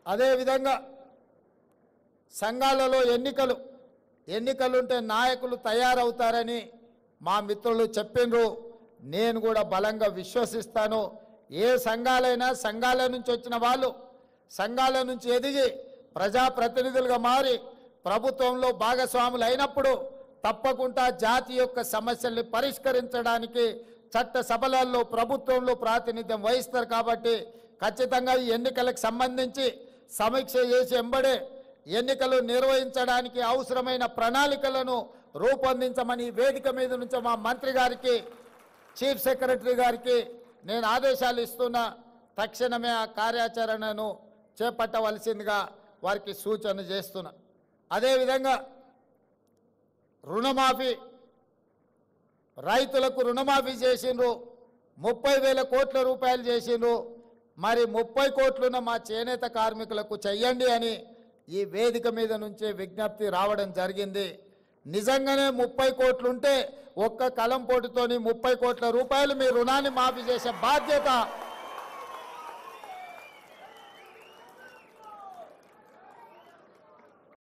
అదేవిధంగా సంఘాలలో ఎన్నికలు ఎన్నికలుంటే నాయకులు తయారవుతారని మా మిత్రులు చెప్పిండ్రు నేను కూడా బలంగా విశ్వసిస్తాను ఏ సంఘాలైనా సంఘాల నుంచి వచ్చిన వాళ్ళు సంఘాల నుంచి ఎదిగి ప్రజాప్రతినిధులుగా మారి ప్రభుత్వంలో భాగస్వాములు అయినప్పుడు తప్పకుండా జాతి యొక్క సమస్యల్ని పరిష్కరించడానికి చట్ట సభలలో ప్రభుత్వంలో ప్రాతినిధ్యం వహిస్తారు కాబట్టి ఖచ్చితంగా ఈ ఎన్నికలకు సంబంధించి సమీక్ష చేసి ఎంబడే ఎన్నికలు నిర్వహించడానికి అవసరమైన ప్రణాళికలను రూపొందించమని ఈ వేదిక మీద నుంచి మా మంత్రి గారికి చీఫ్ సెక్రటరీ గారికి నేను ఆదేశాలు ఇస్తున్నా తక్షణమే ఆ కార్యాచరణను చేపట్టవలసిందిగా వారికి సూచన చేస్తున్నా అదేవిధంగా రుణమాఫీ రైతులకు రుణమాఫీ చేసిండ్రు ముప్పై వేల కోట్ల రూపాయలు చేసిండ్రు మరి ముప్పై కోట్లున్న మా చేనేత కార్మికులకు చెయ్యండి అని ఈ వేదిక మీద నుంచే విజ్ఞప్తి రావడం జరిగింది నిజంగానే ముప్పై కోట్లుంటే ఒక్క కలం పోటుతోని ముప్పై కోట్ల రూపాయలు మీ రుణాన్ని మాఫీ చేసే బాధ్యత